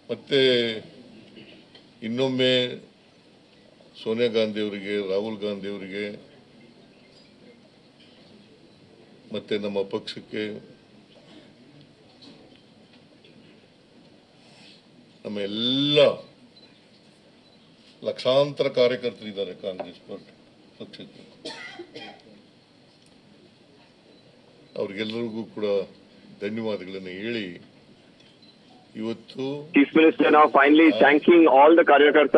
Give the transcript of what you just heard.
ಮತ್ತೆ ಇನ್ನೊಮ್ಮೆ ಸೋನಿಯಾ ಗಾಂಧಿ ಅವರಿಗೆ ರಾಹುಲ್ ಗಾಂಧಿ ಅವರಿಗೆ ಮತ್ತೆ ನಮ್ಮ ಪಕ್ಷಕ್ಕೆ ನಮ್ಮ ಎಲ್ಲ ಲಕ್ಷಾಂತರ ಕಾರ್ಯಕರ್ತರಿದ್ದಾರೆ ಕಾಂಗ್ರೆಸ್ ಪಕ್ಷ ಪಕ್ಷಕ್ಕೆ ಅವ್ರಿಗೆಲ್ಲರಿಗೂ ಕೂಡ ಧನ್ಯವಾದಗಳನ್ನು ಹೇಳಿ ಇವತ್ತು Chief Minister now finally thanking all the Karyakartas